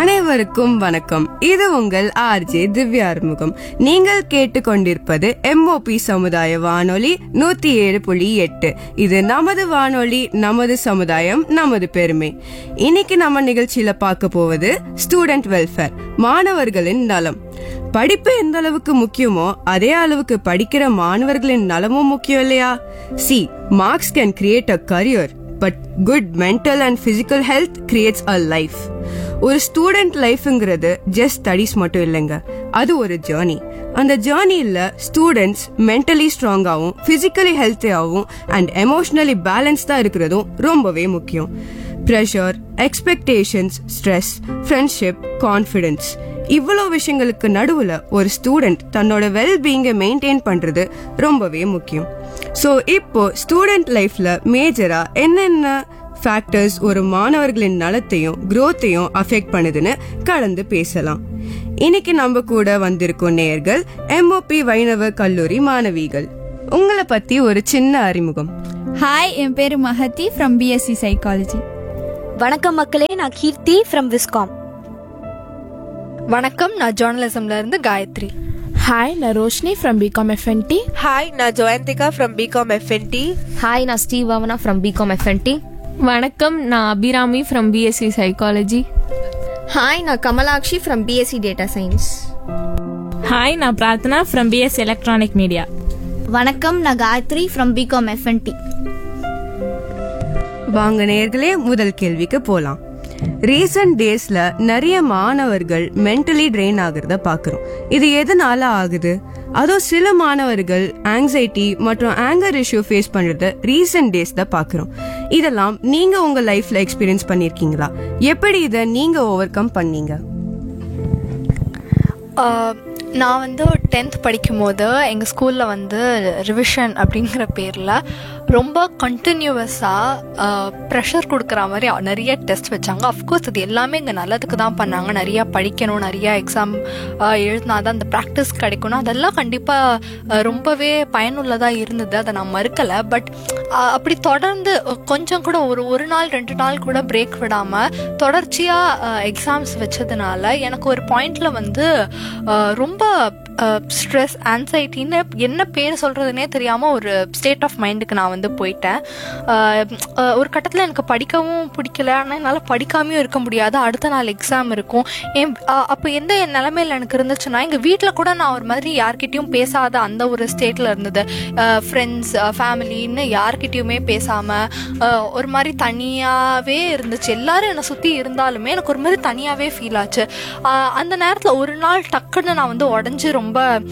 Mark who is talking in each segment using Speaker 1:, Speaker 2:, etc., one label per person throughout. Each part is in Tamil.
Speaker 1: அனைவருக்கும் வணக்கம் இது உங்கள் ஆர்ஜே திவ்யா அறுமுகம் நீங்கள் கேட்டுக்கொண்டிருப்பது எம்ஓபி சமுதாய வானொலி நூத்தி ஏழு புள்ளி எட்டு இது நமது வானொலி நமது சமுதாயம் நமது பெருமை இன்னைக்கு நம்ம நிகழ்ச்சியில பார்க்க போவது ஸ்டூடெண்ட் வெல்ஃபேர் மாணவர்களின் நலம் படிப்பு எந்த அளவுக்கு முக்கியமோ அதே அளவுக்கு படிக்கிற மாணவர்களின் நலமும் முக்கியம் இல்லையா see marks can create a career but good mental and physical health creates a life ஒரு ஸ்டூடெண்ட் லைஃப்ங்கிறது ஜஸ்ட் ஸ்டடீஸ் மட்டும் இல்லைங்க அது ஒரு ஜேர்னி அந்த ஜேர்னியில் ஸ்டூடெண்ட்ஸ் மென்டலி ஸ்ட்ராங்காகவும் ஃபிசிக்கலி ஹெல்த்தியாகவும் அண்ட் எமோஷனலி பேலன்ஸ்டாக இருக்கிறதும் ரொம்பவே முக்கியம் pressure expectations stress friendship confidence இவ்வளோ விஷயங்களுக்கு நடுவில் ஒரு ஸ்டூடெண்ட் தன்னோட வெல்பீங்கை மெயின்டைன் பண்ணுறது ரொம்பவே முக்கியம் ஸோ இப்போ ஸ்டூடெண்ட் லைஃப்பில் மேஜராக என்னென்ன ஃபேக்டர்ஸ் ஒரு மாணவர்களின் நலத்தையும் growth-ஐயும் அஃபெக்ட் பண்ணுதுன்னு கலந்து பேசலாம் இன்னைக்கு நம்ம கூட வந்திருக்கும் நேயர்கள் எம்ஓபி வைணவ கல்லூரி மாணவிகள் உங்களை பத்தி ஒரு சின்ன அறிமுகம்
Speaker 2: ஹாய் என் பேர் மஹதி ஃப்ரம் பிஎஸ்சி சைக்காலஜி
Speaker 3: வணக்கம் மக்களே நான் கீர்த்தி ஃப்ரம் விஸ்காம்
Speaker 4: வணக்கம் நான் ஜேர்னலிசம்ல இருந்து காயத்ரி
Speaker 5: ஹாய் நான் Roshini from B Com FND
Speaker 6: hi நான் Joyanthika from B Com FND
Speaker 7: hi நான் Steve Bhavana from B Com FND
Speaker 5: வணக்கம் நான் Abirami from B Sc psychology
Speaker 7: hi நான் Kamalakshi from B Sc data science
Speaker 8: hi நான் Prarthana from BS electronic media
Speaker 2: வணக்கம் நான் காயத்ரி ஃப்ரம் பிகாம் எஃப்என்டி
Speaker 1: வாங்க நேயர்களே முதல் கேள்விக்கு போலாம் ரீசன்ட் டேஸ்ல நிறைய மாணவர்கள் மென்டலி ட்ரெயின் ஆகுறத பாக்குறோம் இது எதனால ஆகுது அதுவும் சில மாணவர்கள் ஆங்ஸைட்டி மற்றும் ஆங்கர் இஷ்யூ ஃபேஸ் பண்றத ரீசன்ட் டேஸ்ல பாக்குறோம் இதெல்லாம் நீங்க உங்க லைஃப்ல எக்ஸ்பீரியன்ஸ் பண்ணிருக்கீங்களா எப்படி இதை நீங்க ஓவர் கம் பண்ணீங்க
Speaker 4: ஆஹ், நான் வந்து டென்த் படிக்கும்போது எங்கள் ஸ்கூலில் வந்து ரிவிஷன் அப்படிங்கிற பேரில் ரொம்ப கண்டினியூவஸாக ப்ரெஷர் கொடுக்குற மாதிரி நிறைய டெஸ்ட் வச்சாங்க அஃப்கோர்ஸ் இது எல்லாமே இங்கே நல்லதுக்கு தான் பண்ணாங்க நிறையா படிக்கணும் நிறையா எக்ஸாம் எழுதினா தான் அந்த ப்ராக்டிஸ் கிடைக்கணும் அதெல்லாம் கண்டிப்பாக ரொம்பவே பயனுள்ளதாக இருந்தது அதை நான் மறுக்கலை பட் அப்படி தொடர்ந்து கொஞ்சம் கூட ஒரு ஒரு நாள் ரெண்டு நாள் கூட பிரேக் விடாமல் தொடர்ச்சியாக எக்ஸாம்ஸ் வச்சதுனால எனக்கு ஒரு பாயிண்ட்ல வந்து அஹ், ரொம்ப ஸ்ட்ரெஸ் ஆன்சைட்டின்னு என்ன பேர் சொல்கிறதுனே தெரியாமல் ஒரு ஸ்டேட் ஆஃப் மைண்டுக்கு நான் வந்து போயிட்டேன் அஹ், அஹ், ஒரு கட்டத்தில் எனக்கு படிக்கவும் பிடிக்கல ஆனால் என்னால் படிக்காமையும் இருக்க முடியாது அடுத்த நாள் எக்ஸாம் இருக்கும் என் அப்போ எந்த நிலமையில எனக்கு இருந்துச்சுன்னா எங்கள் வீட்டில் கூட நான் ஒரு மாதிரி யார்கிட்டயும் பேசாத அந்த ஒரு ஸ்டேட்டில் இருந்தது ஃப்ரெண்ட்ஸ் ஃபேமிலின்னு யார்கிட்டயுமே பேசாமல் ஒரு மாதிரி தனியாகவே இருந்துச்சு எல்லாரும் என்னை சுற்றி இருந்தாலுமே எனக்கு ஒரு மாதிரி தனியாகவே ஃபீல் ஆச்சு அஹ், அந்த நேரத்தில் ஒரு நாள் டக்குன்னு நான் வந்து உடஞ்சி ரொம்ப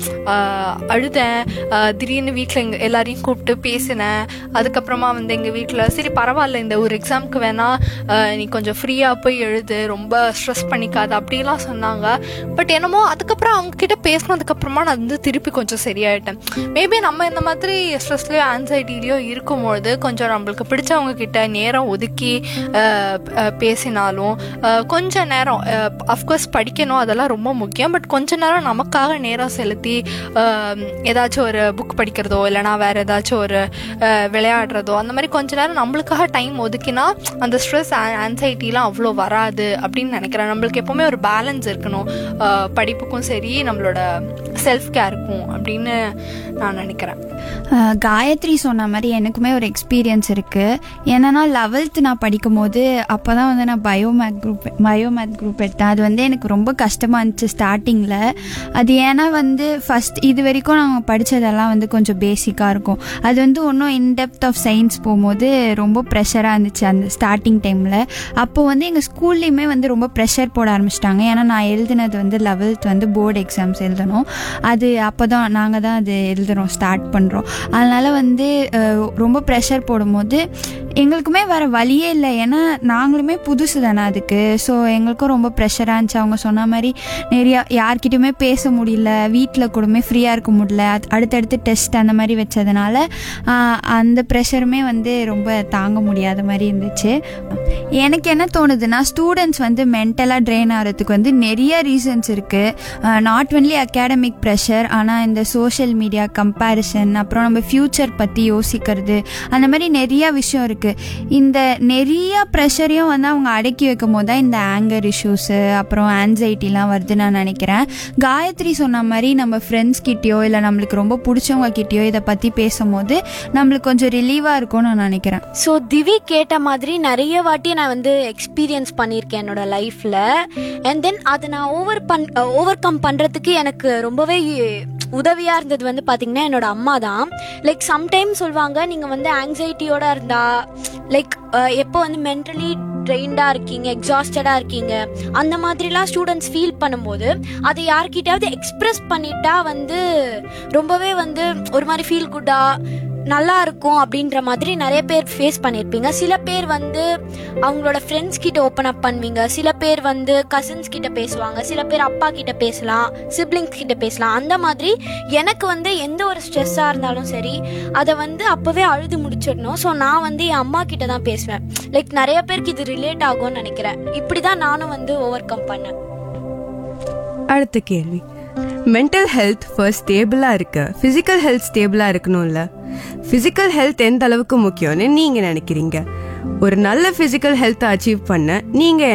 Speaker 4: அஹ், அழுதேன் அஹ், திடீர்னு வீட்டில் எங்க எல்லாரையும் கூப்பிட்டு பேசினேன் அதுக்கப்புறமா வந்து எங்கள் வீட்டில் சரி பரவாயில்ல இந்த ஒரு எக்ஸாம்க்கு வேணா அஹ், நீ கொஞ்சம் ஃப்ரீயாக போய் எழுது ரொம்ப ஸ்ட்ரெஸ் பண்ணிக்காத அப்படிலாம் சொன்னாங்க பட் என்னமோ அதுக்கப்புறம் அவங்க கிட்ட பேசினதுக்கப்புறமா நான் வந்து திருப்பி கொஞ்சம் சரியாயிட்டேன் மேபி நம்ம இந்த மாதிரி ஸ்ட்ரெஸ்லையோ ஆன்சைட்டிலையோ இருக்கும்பொழுது கொஞ்சம் நம்மளுக்கு பிடிச்சவங்க கிட்ட நேரம் ஒதுக்கி அஹ், அஹ், பேசினாலும் அஹ், கொஞ்ச நேரம் அஃப்கோர்ஸ் படிக்கணும் அதெல்லாம் ரொம்ப முக்கியம் பட் கொஞ்ச நேரம் நமக்காக நேரம் செலுத்தி அஹ், ஏதாச்சும் ஒரு புக் படிக்கிறதோ இல்லைனா வேற ஏதாச்சும் ஒரு அஹ், விளையாடுறதோ அந்த மாதிரி கொஞ்ச நேரம் நம்மளுக்காக டைம் ஒதுக்கினா அந்த ஸ்ட்ரெஸ் ஆன்சைட்டிலாம் அவ்வளோ வராது அப்படின்னு நினைக்கிறேன் நம்மளுக்கு எப்பவுமே ஒரு பேலன்ஸ் இருக்கணும் அஹ், படிப்புக்கும் சரி நம்மளோட செல்ஃப் கேருக்கும் அப்படின்னு நான் நினைக்கிறேன்
Speaker 2: அஹ், காயத்ரி சொன்ன மாதிரி எனக்குமே ஒரு எக்ஸ்பீரியன்ஸ் இருக்குது என்னன்னா லெவல்த் நான் படிக்கும் போது அப்போ தான் வந்து நான் பயோமேத் குரூப் பயோமேத் குரூப் எடுத்தேன் அது வந்து எனக்கு ரொம்ப கஷ்டமாக இருந்துச்சு ஸ்டார்டிங்கில் அது ஏன்னா வந்து ஃபஸ்ட் இது வரைக்கும் நாங்கள் படித்ததெல்லாம் வந்து கொஞ்சம் பேசிக்காக இருக்கும் அது வந்து இன்னும் இன்டெப்த் ஆஃப் சயின்ஸ் போகும்போது ரொம்ப ப்ரெஷராக இருந்துச்சு அந்த ஸ்டார்டிங் டைமில் அப்போ வந்து எங்கள் ஸ்கூல்லையுமே வந்து ரொம்ப ப்ரெஷர் போட ஆரம்பிச்சிட்டாங்க ஏன்னா நான் எழுதினது வந்து லெவல்த் வந்து போர்டு எக்ஸாம்ஸ் எழுதணும் அது அப்போ தான் நாங்கள் தான் அது எழுதுகிறோம் ஸ்டார்ட் பண்ணுறோம் அதனால் வந்து அஹ், ரொம்ப ப்ரெஷர் போடும்போது எங்களுக்குமே வேறு வழியே இல்லை ஏன்னா நாங்களுமே புதுசு தானே அதுக்கு ஸோ எங்களுக்கும் ரொம்ப ப்ரெஷராக இருந்துச்சு அவங்க சொன்ன மாதிரி நிறையா யார்கிட்டயுமே பேச முடியல வீட்டில் கூடமே ஃப்ரீயாக இருக்க முடியல அது- அடுத்தடுத்து டெஸ்ட் அந்த மாதிரி வச்சதுனால ஆஹ், அந்த ப்ரெஷருமே வந்து ரொம்ப தாங்க முடியாத மாதிரி இருந்துச்சு எனக்கு என்ன தோணுதுன்னா ஸ்டூடெண்ட்ஸ் வந்து மென்டலாக ட்ரெயின் ஆகிறதுக்கு வந்து நிறைய ரீசன்ஸ் இருக்குது நாட் ஒன்லி அகாடமிக் ப்ரெஷர் ஆனால் இந்த சோஷியல் மீடியா கம்பேரிசன் அப்புறம் நம்ம ஃப்யூச்சர் பற்றி யோசிக்கிறது அந்த மாதிரி நிறைய விஷயம் இருக்குது இருக்கு இந்த நிறைய ப்ரெஷரையும் வந்து அவங்க அடக்கி வைக்கும் போது தான் இந்த ஆங்கர் இஷ்யூஸு அப்புறம் ஆன்சைட்டிலாம் வருது நான் நினைக்கிறேன் காயத்ரி சொன்ன மாதிரி நம்ம ஃப்ரெண்ட்ஸ் கிட்டயோ இல்லை நம்மளுக்கு ரொம்ப பிடிச்சவங்க கிட்டயோ இதை பற்றி பேசும்போது நம்மளுக்கு கொஞ்சம் ரிலீவாக இருக்கும்னு நான் நினைக்கிறேன்
Speaker 3: ஸோ திவி கேட்ட மாதிரி நிறைய வாட்டி நான் வந்து எக்ஸ்பீரியன்ஸ் பண்ணியிருக்கேன் என்னோட லைஃப்பில் அண்ட் தென் அதை நான் ஓவர் பண் ஓவர் கம் பண்ணுறதுக்கு எனக்கு ரொம்பவே உதவியாக இருந்தது வந்து பார்த்திங்கன்னா என்னோட அம்மா தான் லைக் சம்டைம் சொல்லுவாங்க நீங்கள் வந்து ஆங்ஸைட்டியோட இருந்தா லைக் எப்போ வந்து மென்டலி ட்ரெயின்டாக இருக்கீங்க எக்ஸாஸ்டடாக இருக்கீங்க அந்த மாதிரிலாம் ஸ்டூடெண்ட்ஸ் ஃபீல் பண்ணும்போது அதை யார்கிட்டயாவது எக்ஸ்ப்ரெஸ் பண்ணிட்டா வந்து ரொம்பவே வந்து ஒரு மாதிரி ஃபீல் குட்டாக நல்லா இருக்கும் அப்படின்ற மாதிரி நிறைய பேர் ஃபேஸ் பண்ணியிருப்பீங்க சில பேர் வந்து அவங்களோட ஃப்ரெண்ட்ஸ் கிட்ட ஓப்பன் அப் பண்ணுவீங்க சில பேர் வந்து கசின்ஸ் கிட்ட பேசுவாங்க சில பேர் அப்பா கிட்ட பேசலாம் சிப்ளிங்ஸ் கிட்ட பேசலாம் அந்த மாதிரி எனக்கு வந்து எந்த ஒரு ஸ்ட்ரெஸ்ஸாக இருந்தாலும் சரி அதை வந்து அப்போவே அழுது முடிச்சிடணும் ஸோ நான் வந்து என் அம்மா கிட்ட தான் பேசுவேன் லைக் நிறைய பேருக்கு இது ரிலேட் ஆகும்னு நினைக்கிறேன் இப்படி தான் நானும் வந்து ஓவர் கம் பண்ணேன்
Speaker 1: அடுத்த கேள்வி மென்டல் ஹெல்த் ஃபர்ஸ்ட் ஸ்டேபிளா இருக்கு பிசிக்கல் ஹெல்த் ஸ்டேபிளா இருக்கணும்ல பிசிக்கல் ஹெல்த் எந்த அளவுக்கு முக்கியம்னு நீங்க நினைக்கிறீங்க ஒரு நல்ல பிசிக்கல் ஹெல்த் அச்சீவ் பண்ண நீங்க